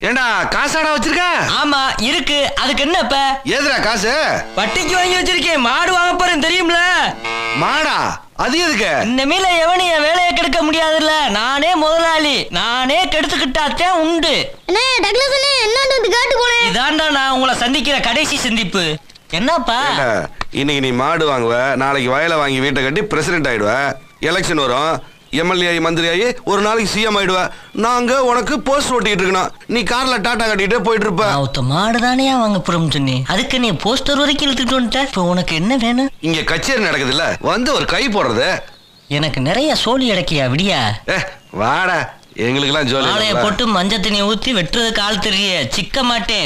ஏண்டா காசாடா வச்சிருக்க ஆமா இருக்கு அதுக்கு என்ன இப்ப ஏதுடா காசு வட்டிக்கு வாங்கி வச்சிருக்கேன் மாடு வாங்க போறேன் தெரியும்ல மாடா அது எதுக்கு இந்த மீல எவனும் என் வேலையை கெடுக்க முடியாதுல்ல நானே முதலாளி நானே கெடுத்துக்கிட்டாத்தான் உண்டு அண்ணே டக்ளஸ் அண்ணே என்னன்னு வந்து கேட்டு போனேன் இதாண்டா நான் உங்களை சந்திக்கிற கடைசி சந்திப்பு என்னப்பா ஏண்டா, இன்னைக்கு நீ மாடு வாங்குவ நாளைக்கு வயலை வாங்கி வீட்டை கட்டி பிரசிடென்ட் ஆயிடுவ எலெக்ஷன் வரும் எம்எல்ஏ ஆகி மந்திரி ஆகி ஒரு நாளைக்கு சிஎம் ஆயிடுவ நாங்க உனக்கு போஸ்ட் ஓட்டிட்டு இருக்கணும் நீ கார்ல டாட்டா கட்டிட்டு போயிட்டு இருப்ப நான் ஒருத்த மாடு தானே வாங்க போறோம் சொன்னேன் அதுக்கு நீ போஸ்டர் வரைக்கும் இழுத்துட்டு வந்துட்ட இப்போ உனக்கு என்ன வேணும் இங்க கச்சேரி நடக்குது இல்ல வந்து ஒரு கை போடுறது எனக்கு நிறைய சோழி அடக்கியா விடியா ஏ வாடா எங்களுக்கெல்லாம் ஆளைய ஜோலி போட்டு மஞ்சள் தண்ணி ஊத்தி வெட்டுறதுக்கு ஆள் தெரிய சிக்க மாட்டேன்